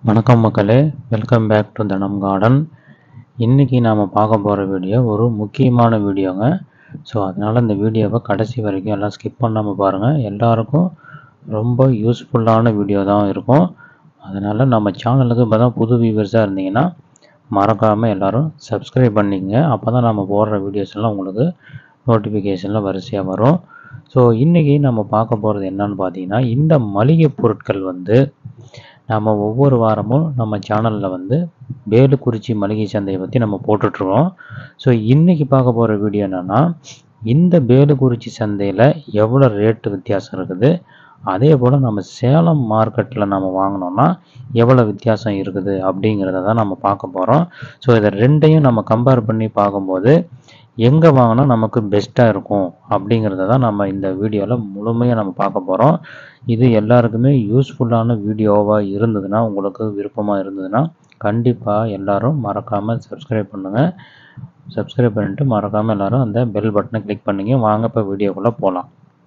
வணக்கம் மக்களே welcome back to Dhanam garden இன்றைக்கி நாம் பார்க்க போகிற வீடியோ ஒரு முக்கியமான வீடியோங்க ஸோ அதனால் இந்த வீடியோவை கடைசி வரைக்கும் எல்லாம் ஸ்கிப் பண்ணாமல் பாருங்கள் எல்லாருக்கும் ரொம்ப யூஸ்ஃபுல்லான வீடியோ தான் இருக்கும் அதனால் நம்ம சேனலுக்கு இப்போ தான் புது வியூவர்ஸாக இருந்தீங்கன்னா மறக்காமல் எல்லோரும் சப்ஸ்கிரைப் பண்ணிக்கங்க அப்போ தான் நம்ம போடுற வீடியோஸ் எல்லாம் உங்களுக்கு நோட்டிஃபிகேஷனில் வரிசையாக வரும் ஸோ இன்றைக்கி நம்ம பார்க்க போகிறது என்னன்னு பார்த்தீங்கன்னா இந்த மளிகை பொருட்கள் வந்து நம்ம ஒவ்வொரு வாரமும் நம்ம சேனலில் வந்து வேலுக்குறிச்சி மளிகை சந்தையை பற்றி நம்ம போட்டுட்ருக்கோம் ஸோ இன்றைக்கி பார்க்க போகிற வீடியோ என்னென்னா இந்த வேலுக்குறிச்சி சந்தையில் எவ்வளோ ரேட்டு வித்தியாசம் இருக்குது அதே போல் நம்ம சேலம் மார்க்கெட்டில் நம்ம வாங்கினோம்னா எவ்வளோ வித்தியாசம் இருக்குது அப்படிங்கிறத தான் நம்ம பார்க்க போகிறோம் ஸோ இதை ரெண்டையும் நம்ம கம்பேர் பண்ணி பார்க்கும்போது எங்கே வாங்கினா நமக்கு பெஸ்ட்டாக இருக்கும் அப்படிங்கிறத தான் நம்ம இந்த வீடியோவில் முழுமையாக நம்ம பார்க்க போகிறோம் இது எல்லாருக்குமே யூஸ்ஃபுல்லான வீடியோவாக இருந்ததுன்னா உங்களுக்கு விருப்பமாக இருந்ததுன்னா கண்டிப்பாக எல்லாரும் மறக்காமல் சப்ஸ்கிரைப் பண்ணுங்கள் சப்ஸ்கிரைப் பண்ணிட்டு மறக்காமல் எல்லாரும் அந்த பெல் பட்டனை கிளிக் பண்ணிங்க வாங்க இப்போ வீடியோக்குள்ளே போகலாம்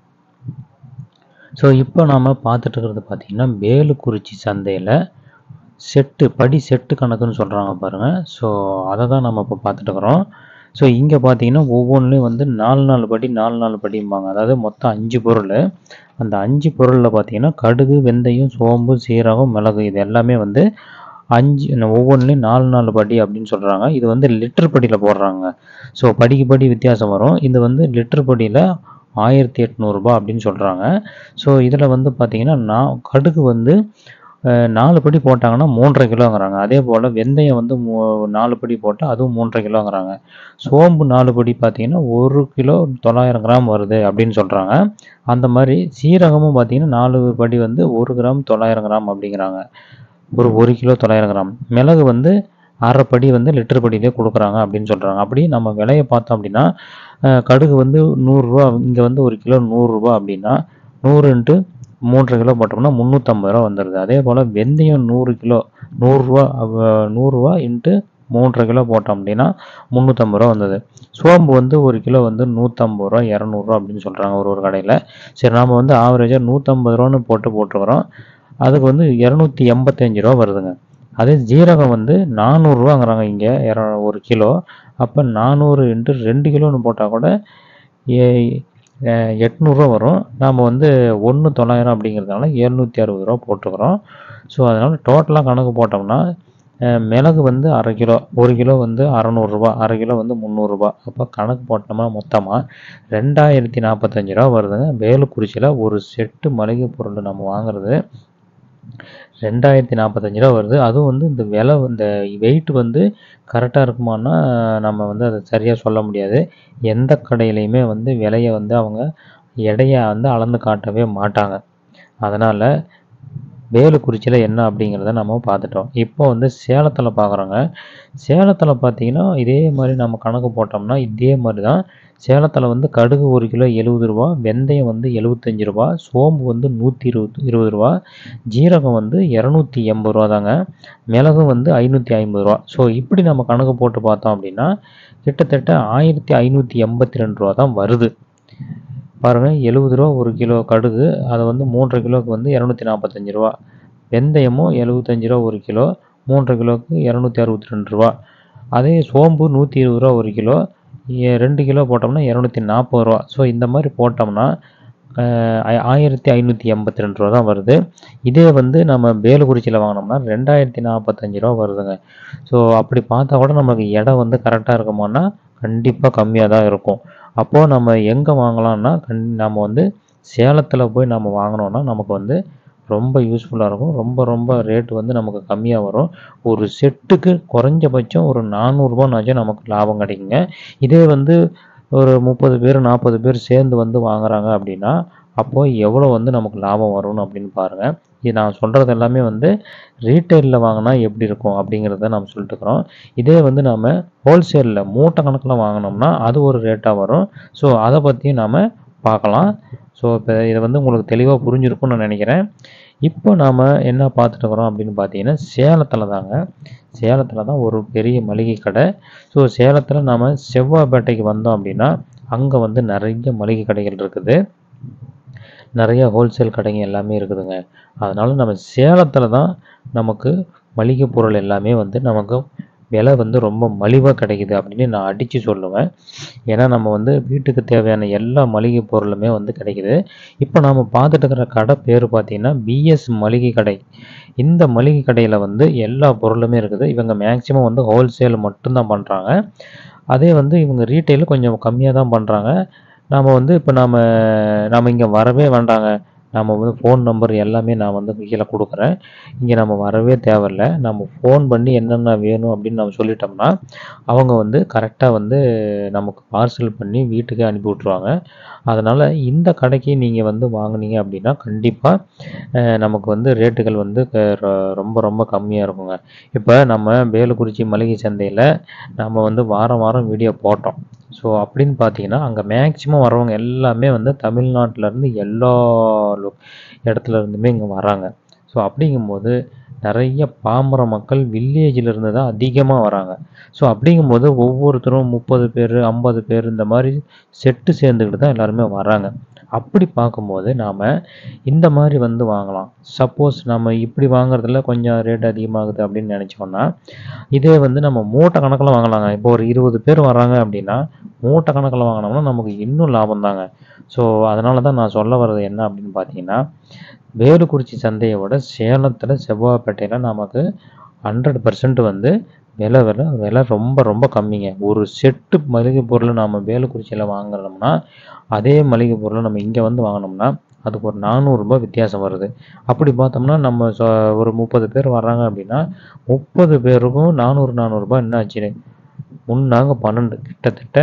ஸோ இப்போ நாம் பார்த்துட்டு இருக்கிறது பார்த்திங்கன்னா வேலுக்குறிச்சி சந்தையில் செட்டு படி செட்டு கணக்குன்னு சொல்கிறாங்க பாருங்கள் ஸோ அதை தான் நம்ம இப்போ பார்த்துட்டு இருக்கிறோம் ஸோ இங்கே பார்த்தீங்கன்னா ஒவ்வொன்றுலேயும் வந்து நாலு நாலு படி நாலு நாலு படிம்பாங்க அதாவது மொத்தம் அஞ்சு பொருள் அந்த அஞ்சு பொருளில் பார்த்தீங்கன்னா கடுகு வெந்தயம் சோம்பு சீரகம் மிளகு இது எல்லாமே வந்து அஞ்சு ஒவ்வொன்றுலேயும் நாலு நாலு படி அப்படின்னு சொல்கிறாங்க இது வந்து லிட்டர் படியில் போடுறாங்க ஸோ படிக்கு படி வித்தியாசம் வரும் இது வந்து லிட்டர் படியில் ஆயிரத்தி எட்நூறுபா அப்படின்னு சொல்கிறாங்க ஸோ இதில் வந்து பார்த்திங்கன்னா நான் கடுகு வந்து நாலு படி போட்டாங்கன்னா மூன்றரை கிலோங்கிறாங்க அதே போல் வெந்தயம் வந்து மூ நாலு படி போட்டால் அதுவும் மூன்றரை கிலோங்கிறாங்க சோம்பு நாலு படி பார்த்தீங்கன்னா ஒரு கிலோ தொள்ளாயிரம் கிராம் வருது அப்படின்னு சொல்கிறாங்க அந்த மாதிரி சீரகமும் பார்த்தீங்கன்னா நாலு படி வந்து ஒரு கிராம் தொள்ளாயிரம் கிராம் அப்படிங்கிறாங்க ஒரு ஒரு கிலோ தொள்ளாயிரம் கிராம் மிளகு வந்து அரை படி வந்து லிட்டர் படியிலே கொடுக்குறாங்க அப்படின்னு சொல்கிறாங்க அப்படி நம்ம விலையை பார்த்தோம் அப்படின்னா கடுகு வந்து நூறுரூவா இங்கே வந்து ஒரு கிலோ நூறுரூவா அப்படின்னா நூறு இன்ட்டு மூன்றரை கிலோ போட்டோம்னா முந்நூற்றம்பது ரூபா வந்துடுது அதே போல் வெந்தயம் நூறு கிலோ நூறுரூவா நூறுரூவா இன்ட்டு மூன்றரை கிலோ போட்டோம் அப்படின்னா முந்நூற்றம்பது ரூபா வந்தது சோம்பு வந்து ஒரு கிலோ வந்து நூற்றம்பது ரூபா இரநூறுவா அப்படின்னு சொல்கிறாங்க ஒரு ஒரு கடையில் சரி நாம் வந்து ஆவரேஜாக நூற்றம்பது ரூபான்னு போட்டு போட்டுக்கிறோம் அதுக்கு வந்து இரநூத்தி எண்பத்தஞ்சு ரூபா வருதுங்க அதே ஜீரகம் வந்து நானூறுரூவாங்கிறாங்க இங்கே இர ஒரு கிலோ அப்போ நானூறு இன்ட்டு ரெண்டு கிலோன்னு போட்டால் கூட எட்நூறுரூவா வரும் நாம் வந்து ஒன்று தொள்ளாயிரம் அப்படிங்கிறதுனால எழுநூற்றி அறுபது ரூபா போட்டுக்கிறோம் ஸோ அதனால் டோட்டலாக கணக்கு போட்டோம்னா மிளகு வந்து அரை கிலோ ஒரு கிலோ வந்து அறநூறுரூவா அரை கிலோ வந்து முந்நூறுரூபா அப்போ கணக்கு போட்டோம்னா மொத்தமாக ரெண்டாயிரத்தி நாற்பத்தஞ்சு ரூபா வருதுங்க வேலுக்குறிச்சியில் ஒரு செட்டு மளிகை பொருள் நம்ம வாங்குறது ரெண்டாயிரத்தி நாற்பத்தஞ்சு ரூபா வருது அதுவும் வந்து இந்த விலை இந்த வெயிட் வந்து கரெக்டாக இருக்குமான்னா நம்ம வந்து அதை சரியாக சொல்ல முடியாது எந்த கடையிலையுமே வந்து விலையை வந்து அவங்க எடையை வந்து அளந்து காட்டவே மாட்டாங்க அதனால் வேலுக்குறிச்சியில் என்ன அப்படிங்கிறத நம்ம பார்த்துட்டோம் இப்போ வந்து சேலத்தில் பார்க்குறோங்க சேலத்தில் பார்த்தீங்கன்னா இதே மாதிரி நம்ம கணக்கு போட்டோம்னா இதே மாதிரி தான் சேலத்தில் வந்து கடுகு ஒரு கிலோ எழுபது ரூபா வெந்தயம் வந்து எழுபத்தஞ்சி ரூபா சோம்பு வந்து நூற்றி இருபது இருபது ரூபா ஜீரகம் வந்து இரநூத்தி எண்பது ரூபா தாங்க மிளகு வந்து ஐநூற்றி ஐம்பது ரூபா ஸோ இப்படி நம்ம கணக்கு போட்டு பார்த்தோம் அப்படின்னா கிட்டத்தட்ட ஆயிரத்தி ஐநூற்றி எண்பத்தி ரெண்டு ரூபா தான் வருது பாருங்கள் எழுபது ரூபா ஒரு கிலோ கடுகு அதை வந்து மூன்றரை கிலோவுக்கு வந்து இரநூத்தி நாற்பத்தஞ்சு ரூபா வெந்தயமும் எழுபத்தஞ்சி ரூபா ஒரு கிலோ மூன்றரை கிலோவுக்கு இரநூத்தி அறுபத்தி ரெண்டு ரூபா அதே சோம்பு நூற்றி இருபது ரூபா ஒரு கிலோ ரெண்டு கிலோ போட்டோம்னா இரநூத்தி நாற்பது ரூபா ஸோ இந்த மாதிரி போட்டோம்னா ஆயிரத்தி ஐநூற்றி எண்பத்தி ரெண்டு ரூபா தான் வருது இதே வந்து நம்ம வேலுக்குறிச்சியில் வாங்கினோம்னா ரெண்டாயிரத்தி நாற்பத்தஞ்சு ரூபா வருதுங்க ஸோ அப்படி பார்த்தா கூட நமக்கு இடம் வந்து கரெக்டாக இருக்குமானா கண்டிப்பாக கம்மியாக தான் இருக்கும் அப்போது நம்ம எங்கே வாங்கலாம்னா கண் நம்ம வந்து சேலத்தில் போய் நம்ம வாங்கினோன்னா நமக்கு வந்து ரொம்ப யூஸ்ஃபுல்லாக இருக்கும் ரொம்ப ரொம்ப ரேட்டு வந்து நமக்கு கம்மியாக வரும் ஒரு செட்டுக்கு குறைஞ்சபட்சம் ஒரு நானூறுரூபானாச்சும் நமக்கு லாபம் கிடைக்குங்க இதே வந்து ஒரு முப்பது பேர் நாற்பது பேர் சேர்ந்து வந்து வாங்குறாங்க அப்படின்னா அப்போது எவ்வளோ வந்து நமக்கு லாபம் வரும்னு அப்படின்னு பாருங்கள் இது நான் சொல்கிறது எல்லாமே வந்து ரீட்டைலில் வாங்கினா எப்படி இருக்கும் அப்படிங்கிறத நம்ம சொல்லிட்டுருக்குறோம் இதே வந்து நம்ம ஹோல்சேலில் மூட்டை கணக்கில் வாங்கினோம்னா அது ஒரு ரேட்டாக வரும் ஸோ அதை பற்றியும் நாம் பார்க்கலாம் ஸோ இப்போ இதை வந்து உங்களுக்கு தெளிவாக புரிஞ்சிருக்கும்னு நான் நினைக்கிறேன் இப்போ நாம் என்ன பார்த்துட்டு இருக்கிறோம் அப்படின்னு பார்த்தீங்கன்னா சேலத்தில் தாங்க சேலத்தில் தான் ஒரு பெரிய மளிகை கடை ஸோ சேலத்தில் நாம் செவ்வாய்ப்பேட்டைக்கு வந்தோம் அப்படின்னா அங்கே வந்து நிறைய மளிகை கடைகள் இருக்குது நிறைய ஹோல்சேல் கடைங்க எல்லாமே இருக்குதுங்க அதனால் நம்ம சேலத்தில் தான் நமக்கு மளிகை பொருள் எல்லாமே வந்து நமக்கு விலை வந்து ரொம்ப மலிவாக கிடைக்குது அப்படின்னு நான் அடித்து சொல்லுவேன் ஏன்னா நம்ம வந்து வீட்டுக்கு தேவையான எல்லா மளிகை பொருளுமே வந்து கிடைக்குது இப்போ நாம் பார்த்துட்டு இருக்கிற கடை பேர் பார்த்தீங்கன்னா பிஎஸ் மளிகை கடை இந்த மளிகை கடையில் வந்து எல்லா பொருளுமே இருக்குது இவங்க மேக்ஸிமம் வந்து ஹோல்சேல் மட்டும்தான் பண்ணுறாங்க அதே வந்து இவங்க ரீட்டைல் கொஞ்சம் கம்மியாக தான் பண்ணுறாங்க நாம் வந்து இப்போ நாம் நாம் இங்கே வரவே வேண்டாங்க நம்ம வந்து ஃபோன் நம்பர் எல்லாமே நான் வந்து கீழே கொடுக்குறேன் இங்கே நம்ம வரவே தேவையில்ல நம்ம ஃபோன் பண்ணி என்னென்ன வேணும் அப்படின்னு நம்ம சொல்லிட்டோம்னா அவங்க வந்து கரெக்டாக வந்து நமக்கு பார்சல் பண்ணி வீட்டுக்கே அனுப்பி விட்ருவாங்க அதனால் இந்த கடைக்கு நீங்கள் வந்து வாங்குனீங்க அப்படின்னா கண்டிப்பாக நமக்கு வந்து ரேட்டுகள் வந்து க- ரொ- ரொம்ப ரொம்ப கம்மியாக இருக்குங்க இப்போ நம்ம வேலுக்குறிச்சி மளிகை சந்தையில் நம்ம வந்து வாரம் வாரம் வீடியோ போட்டோம் ஸோ அப்படின்னு பார்த்தீங்கன்னா அங்கே மேக்ஸிமம் வரவங்க எல்லாமே வந்து தமிழ்நாட்டிலேருந்து எல்லா லொ- இடத்துல இருந்துமே இங்கே வராங்க ஸோ அப்படிங்கும்போது நிறைய பாமர மக்கள் வில்லேஜில் இருந்து தான் அதிகமாக வராங்க ஸோ அப்படிங்கும்போது ஒவ்வொருத்தரும் முப்பது பேர் ஐம்பது பேர் இந்த மாதிரி செட்டு சேர்ந்துக்கிட்டு தான் எல்லாருமே வராங்க அப்படி பார்க்கும்போது நாம் இந்த மாதிரி வந்து வாங்கலாம் சப்போஸ் நம்ம இப்படி வாங்குறதுல கொஞ்சம் ரேட் அதிகமாகுது அப்படின்னு நினச்சோன்னா இதே வந்து நம்ம மூட்டை கணக்கில் வாங்கலாங்க இப்போ ஒரு இருபது பேர் வராங்க அப்படின்னா மூட்டை கணக்கில் வாங்கினோம்னா நமக்கு இன்னும் லாபம் தாங்க ஸோ அதனால தான் நான் சொல்ல வர்றது என்ன அப்படின்னு பார்த்தீங்கன்னா வேலுக்குறிச்சி சந்தையை விட சேலத்தில் செவ்வாய்ப்பேட்டையில் நமக்கு ஹண்ட்ரட் பர்சன்ட் வந்து விலை விலை விலை ரொம்ப ரொம்ப கம்மிங்க ஒரு செட்டு மளிகை பொருள் நாம் வேலுக்குறிச்சியில் வாங்குறோம்னா அதே மளிகை பொருளை நம்ம இங்கே வந்து வாங்கினோம்னா அதுக்கு ஒரு நானூறுரூபா வித்தியாசம் வருது அப்படி பார்த்தோம்னா நம்ம சொ- ஒரு முப்பது பேர் வர்றாங்க அப்படின்னா முப்பது பேருக்கும் நானூறு நானூறுரூபா என்ன ஆச்சு முன்னாங்க பன்னெண்டு கிட்டத்தட்ட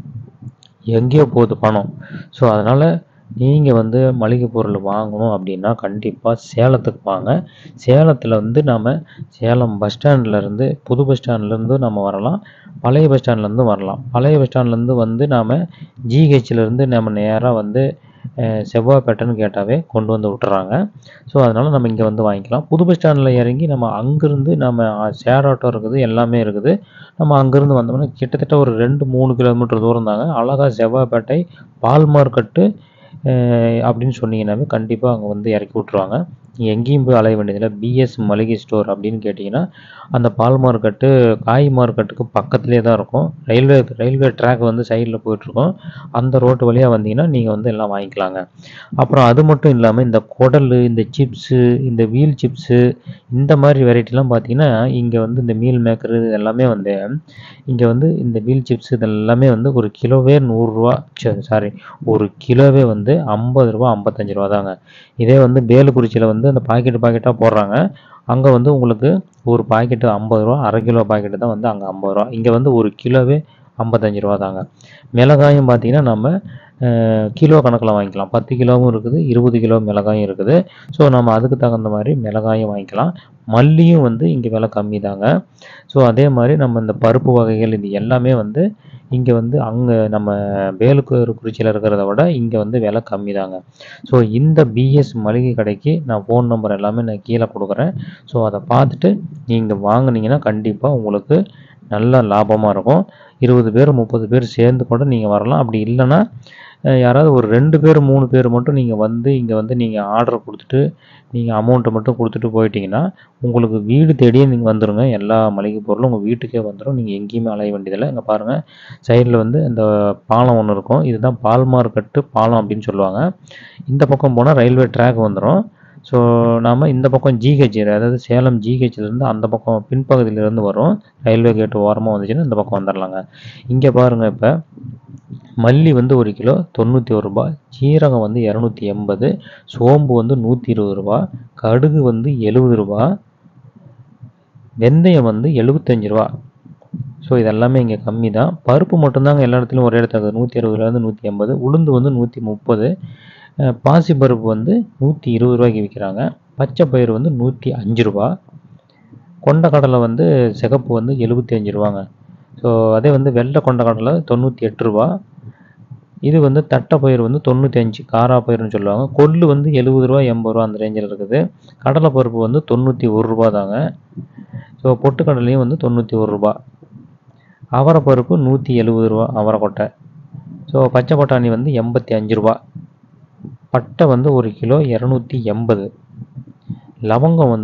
எங்கேயோ போகுது பணம் ஸோ அதனால் நீங்கள் வந்து மளிகை பொருள் வாங்கணும் அப்படின்னா கண்டிப்பாக சேலத்துக்கு வாங்க சேலத்தில் வந்து நாம் சேலம் பஸ் ஸ்டாண்ட்லேருந்து புது பஸ் ஸ்டாண்ட்லேருந்து நம்ம வரலாம் பழைய பஸ் ஸ்டாண்ட்லேருந்து வரலாம் பழைய பஸ் ஸ்டாண்ட்லேருந்து வந்து நாம் ஜிஹெச்லேருந்து நம்ம நேராக வந்து அஹ், செவ்வாய்ப்பேட்டைன்னு கேட்டாவே கொண்டு வந்து விட்டுறாங்க ஸோ அதனால் நம்ம இங்கே வந்து வாங்கிக்கலாம் புது பஸ் ஸ்டாண்டில் இறங்கி நம்ம அங்கேருந்து நம்ம ஷேர் ஆட்டோ இருக்குது எல்லாமே இருக்குது நம்ம அங்கேருந்து வந்தோம்னா கிட்டத்தட்ட ஒரு ரெண்டு மூணு கிலோமீட்டர் தூரம் தாங்க அழகா செவ்வாய்ப்பேட்டை பால் மார்க்கெட்டு அஹ், அப்படின்னு சொன்னீங்கன்னாவே கண்டிப்பாக அங்கே வந்து இறக்கி விட்ருவாங்க நீங்க எங்கேயும் போய் அலைய வேண்டியதில்லை பிஎஸ் மளிகை ஸ்டோர் அப்படின்னு கேட்டிங்கன்னா அந்த பால் மார்க்கெட்டு காய் மார்க்கெட்டுக்கு பக்கத்துலேயே தான் இருக்கும் ரயில்வே ரயில்வே ட்ராக் வந்து சைடில் போயிட்டுருக்கோம் அந்த ரோட்டு வழியாக வந்தீங்கன்னா நீங்கள் வந்து எல்லாம் வாங்கிக்கலாங்க அப்புறம் அது மட்டும் இல்லாமல் இந்த குடல் இந்த சிப்ஸு இந்த வீல் சிப்ஸு இந்த மாதிரி வெரைட்டிலாம் பார்த்தீங்கன்னா இங்கே வந்து இந்த மீல் மேக்கரு இது எல்லாமே வந்து இங்கே வந்து இந்த வீல் சிப்ஸ் இது எல்லாமே வந்து ஒரு கிலோவே நூறுரூவா சாரி ஒரு கிலோவே வந்து ஐம்பது ரூபா ஐம்பத்தஞ்சு ரூபா தாங்க இதே வந்து வேலுக்குறிச்சியில் வந்து அந்த பாக்கெட் பாக்கெட்டாக போடுறாங்க அங்கே வந்து உங்களுக்கு ஒரு பாக்கெட்டு ஐம்பது ரூபா அரை கிலோ பாக்கெட்டு தான் வந்து அங்கே ஐம்பது ரூபா இங்கே வந்து ஒரு கிலோவே ஐம்பத்தஞ்சு ரூபா தாங்க மிளகாயும் பார்த்தீங்கன்னா நம்ம அஹ், கிலோ கணக்கில் வாங்கிக்கலாம் பத்து கிலோவும் இருக்குது இருபது கிலோ மிளகாயும் இருக்குது ஸோ நம்ம அதுக்கு தகுந்த மாதிரி மிளகாயும் வாங்கிக்கலாம் மல்லியும் வந்து இங்கே விலை கம்மி தாங்க ஸோ அதே மாதிரி நம்ம இந்த பருப்பு வகைகள் இது எல்லாமே வந்து இங்கே வந்து அங்கே நம்ம வேலுக்கூர் குறிச்சியில் இருக்கிறத விட இங்கே வந்து விலை கம்மி தாங்க ஸோ இந்த பிஎஸ் மளிகை கடைக்கு நான் ஃபோன் நம்பர் எல்லாமே நான் கீழே கொடுக்குறேன் ஸோ அதை பார்த்துட்டு நீங்கள் வாங்குனீங்கன்னா கண்டிப்பாக உங்களுக்கு நல்ல லாபமாக இருக்கும் இருபது பேர் முப்பது பேர் சேர்ந்து கூட நீங்கள் வரலாம் அப்படி இல்லைன்னா அஹ், யாராவது ஒரு ரெண்டு பேர் மூணு பேர் மட்டும் நீங்கள் வந்து இங்கே வந்து நீங்கள் ஆர்டர் கொடுத்துட்டு நீங்கள் அமௌண்ட்டை மட்டும் கொடுத்துட்டு போயிட்டீங்கன்னா உங்களுக்கு வீடு தேடியே நீங்கள் வந்துருங்க எல்லா மளிகை பொருளும் உங்கள் வீட்டுக்கே வந்துடும் நீங்கள் எங்கேயுமே அலைய வேண்டியதில்லை இங்கே பாருங்கள் சைடில் வந்து இந்த பாலம் ஒன்று இருக்கும் இதுதான் பால் மார்க்கெட்டு பாலம் அப்படின்னு சொல்லுவாங்க இந்த பக்கம் போனால் ரயில்வே ட்ராக் வந்துடும் ஸோ நாம் இந்த பக்கம் ஜிஹெச் அதாவது சேலம் ஜிஹெச்லேருந்து அந்த பக்கம் பின்பகுதியிலேருந்து வரும் ரயில்வே கேட் ஓரமாக வந்துச்சுன்னா இந்த பக்கம் வந்துடலாங்க இங்கே பாருங்கள் இப்போ மல்லி வந்து ஒரு கிலோ தொண்ணூற்றி ஒரு ரூபாய் சீரகம் வந்து இரநூத்தி எண்பது சோம்பு வந்து நூற்றி இருபது ரூபா கடுகு வந்து எழுபது ரூபா வெந்தயம் வந்து எழுபத்தஞ்சு ரூபா ஸோ இதெல்லாமே இங்கே கம்மி தான் பருப்பு மட்டும்தாங்க எல்லா இடத்துலையும் ஒரே இடத்துல இருக்குது நூற்றி அறுபதுலேருந்து நூற்றி எண்பது உளுந்து வந்து நூற்றி முப்பது பாசி பருப்பு வந்து நூற்றி இருபது ரூபாய்க்கு விற்கிறாங்க பச்சை பயிறு வந்து நூற்றி அஞ்சு ரூபா கொண்டக்கடலை வந்து சிகப்பு வந்து எழுபத்தி அஞ்சு ரூபாங்க ஸோ அதே வந்து வெள்ளை கொண்டக்கடலை தொண்ணூற்றி எட்டு ரூபா இது வந்து தட்டைப்பயிறு வந்து தொண்ணூற்றி அஞ்சு காரா பயிர்னு சொல்லுவாங்க கொள்ளு வந்து எழுபது ரூபா எண்பது ரூபா அந்த ரேஞ்சில் இருக்குது கடலைப்பருப்பு வந்து தொண்ணூற்றி ஒரு ரூபா தாங்க ஸோ பொட்டுக்கடலையும் வந்து தொண்ணூற்றி ஒரு ரூபா அவரைப்பருப்பு நூற்றி எழுபது ரூபா அவரைக்கொட்டை ஸோ பச்சை பட்டாணி வந்து எண்பத்தி அஞ்சு ரூபா பட்டை வந்து ஒரு கிலோ இரநூத்தி எண்பது லவங்கம் வந்து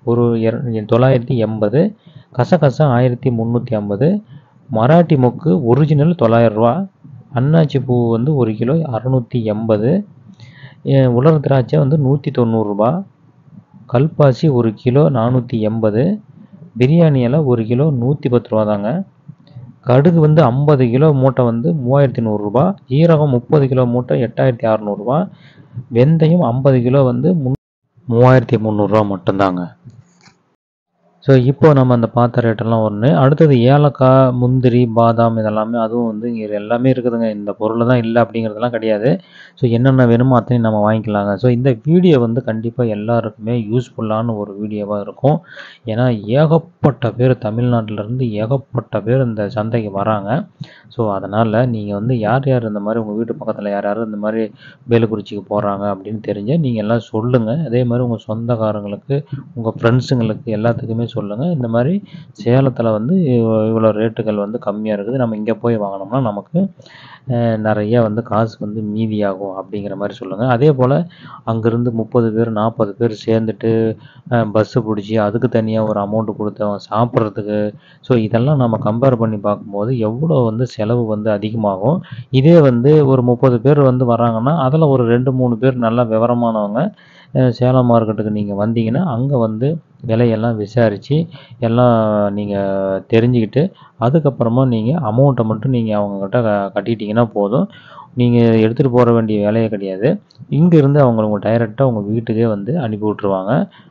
ஒரு இர தொள்ளாயிரத்தி எண்பது கசகசா ஆயிரத்தி முந்நூற்றி ஐம்பது மராட்டி மொக்கு ஒரிஜினல் தொள்ளாயிரரூவா அன்னாச்சி பூ வந்து ஒரு கிலோ அறநூற்றி எண்பது உலர் திராட்சை வந்து நூற்றி தொண்ணூறுரூபா கல்பாசி ஒரு கிலோ நானூற்றி எண்பது பிரியாணி இலை ஒரு கிலோ நூற்றி பத்து ரூபா தாங்க கடுகு வந்து ஐம்பது கிலோ மூட்டை வந்து மூவாயிரத்தி நூறுரூபா ஜீரகம் முப்பது கிலோ மூட்டை எட்டாயிரத்தி அறநூறுபா வெந்தயம் ஐம்பது கிலோ வந்து முன் மூவாயிரத்தி முந்நூறுரூவா மட்டும்தாங்க ஸோ இப்போ நம்ம அந்த பார்த்த ரேட்டெல்லாம் ஒன்று அடுத்தது ஏலக்காய் முந்திரி பாதாம் இதெல்லாமே அதுவும் வந்து இங்கே எல்லாமே இருக்குதுங்க இந்த பொருள் தான் இல்லை அப்படிங்கிறதெல்லாம் கிடையாது ஸோ என்னென்ன வேணுமோ அத்தனையும் நம்ம வாங்கிக்கலாங்க ஸோ இந்த வீடியோ வந்து கண்டிப்பாக எல்லாருக்குமே யூஸ்ஃபுல்லான ஒரு வீடியோவாக இருக்கும் ஏன்னா ஏகப்பட்ட பேர் தமிழ்நாட்டிலேருந்து ஏகப்பட்ட பேர் இந்த சந்தைக்கு வராங்க ஸோ அதனால் நீங்கள் வந்து யார் யார் இந்த மாதிரி உங்கள் வீட்டு பக்கத்தில் யார் யார் இந்த மாதிரி வேலுக்குறிச்சிக்கு போகிறாங்க அப்படின்னு தெரிஞ்சால் நீங்கள் எல்லாம் சொல்லுங்கள் அதே மாதிரி உங்கள் சொந்தக்காரங்களுக்கு உங்கள் ஃப்ரெண்ட்ஸுங்களுக்கு எல்லாத்துக்குமே சொல்லுங்கள் இந்த மாதிரி சேலத்தில் வந்து இவ்வ- இவ்வளோ ரேட்டுகள் வந்து கம்மியாக இருக்குது நம்ம இங்கே போய் வாங்கினோம்னா நமக்கு அஹ், நிறைய வந்து காசு வந்து மீதியாகும் அப்படிங்கிற மாதிரி சொல்லுங்கள் அதே போல் அங்கேருந்து முப்பது பேர் நாற்பது பேர் சேர்ந்துட்டு பஸ்ஸு பிடிச்சி அதுக்கு தனியாக ஒரு அமௌண்ட்டு கொடுத்து அவங்க சாப்பிட்றதுக்கு ஸோ இதெல்லாம் நம்ம கம்பேர் பண்ணி பார்க்கும்போது எவ்வளோ வந்து செலவு வந்து அதிகமாகும் இதே வந்து ஒரு முப்பது பேர் வந்து வராங்கன்னா அதில் ஒரு ரெண்டு மூணு பேர் நல்லா விவரமானவங்க அஹ், சேலம் மார்க்கெட்டுக்கு நீங்கள் வந்தீங்கன்னா அங்கே வந்து விலையெல்லாம் விசாரித்து எல்லாம் நீங்கள் தெரிஞ்சுக்கிட்டு அதுக்கப்புறமா நீங்கள் அமௌண்ட்டை மட்டும் நீங்கள் அவங்கக்கிட்ட க கட்டிட்டீங்கன்னா போதும் நீங்கள் எடுத்துகிட்டு போக வேண்டிய வேலையே கிடையாது இங்கேருந்து அவங்க உங்கள் டைரெக்டாக உங்கள் வீட்டுக்கே வந்து அனுப்பி விட்ருவாங்க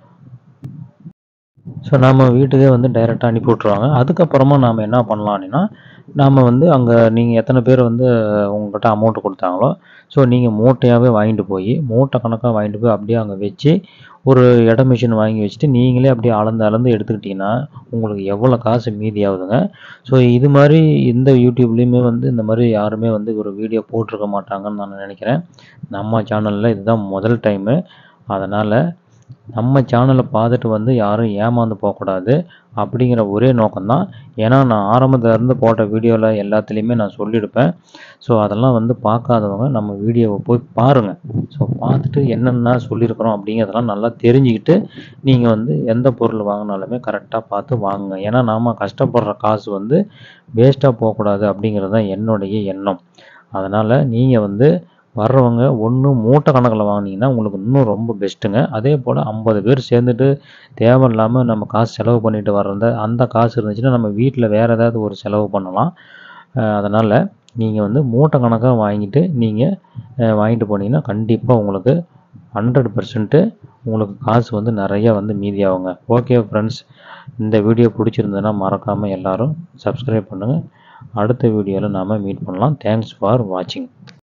ஸோ நம்ம வீட்டுக்கே வந்து டைரெக்டாக அனுப்பி விட்ருவாங்க அதுக்கப்புறமா நாம் என்ன பண்ணலாம் அப்படின்னா நாம் வந்து அங்கே நீங்கள் எத்தனை பேர் வந்து உங்கள்கிட்ட அமௌண்ட் கொடுத்தாங்களோ ஸோ நீங்கள் மூட்டையாகவே வாங்கிட்டு போய் மூட்டை கணக்காக வாங்கிட்டு போய் அப்படியே அங்கே வச்சு ஒரு எடை மிஷின் வாங்கி வச்சுட்டு நீங்களே அப்படியே அளந்து அளந்து எடுத்துக்கிட்டிங்கன்னா உங்களுக்கு எவ்வளோ காசு மீதி ஆகுதுங்க ஸோ இது மாதிரி இந்த யூடியூப்லேயுமே வந்து இந்த மாதிரி யாருமே வந்து ஒரு வீடியோ போட்டிருக்க மாட்டாங்கன்னு நான் நினைக்கிறேன் நம்ம சேனலில் இதுதான் முதல் டைமு அதனால் நம்ம சேனலை பார்த்துட்டு வந்து யாரும் ஏமாந்து போகக்கூடாது அப்படிங்கிற ஒரே நோக்கம்தான் ஏன்னா நான் ஆரம்பத்துல இருந்து போட்ட வீடியோவில் எல்லாத்துலேயுமே நான் சொல்லியிருப்பேன் ஸோ அதெல்லாம் வந்து பார்க்காதவங்க நம்ம வீடியோவை போய் பாருங்கள் ஸோ பார்த்துட்டு என்னென்ன சொல்லியிருக்கிறோம் அப்படிங்கிறதெல்லாம் நல்லா தெரிஞ்சுக்கிட்டு நீங்கள் வந்து எந்த பொருள் வாங்கினாலுமே கரெக்டாக பார்த்து வாங்குங்க ஏன்னா நாம் கஷ்டப்படுற காசு வந்து வேஸ்ட்டாக போகக்கூடாது அப்படிங்கிறது தான் என்னுடைய எண்ணம் அதனால் நீங்கள் வந்து வர்றவங்க ஒன்று மூட்டை கணக்கில் வாங்கினீங்கன்னா உங்களுக்கு இன்னும் ரொம்ப பெஸ்ட்டுங்க அதே போல் ஐம்பது பேர் சேர்ந்துட்டு தேவையில்லாமல் நம்ம காசு செலவு பண்ணிட்டு வர்றத அந்த காசு இருந்துச்சுன்னா நம்ம வீட்டில் வேறு ஏதாவது ஒரு செலவு பண்ணலாம் அதனால் நீங்கள் வந்து மூட்டை கணக்காக வாங்கிட்டு நீங்கள் வாங்கிட்டு போனீங்கன்னா கண்டிப்பாக உங்களுக்கு ஹண்ட்ரட் பர்சன்ட்டு உங்களுக்கு காசு வந்து நிறைய வந்து மீதியாகுங்க ஓகே ஃப்ரெண்ட்ஸ் இந்த வீடியோ பிடிச்சிருந்ததுன்னா மறக்காமல் எல்லாரும் சப்ஸ்கிரைப் பண்ணுங்கள் அடுத்த வீடியோவில் நாம் மீட் பண்ணலாம் தேங்க்ஸ் ஃபார் வாட்சிங்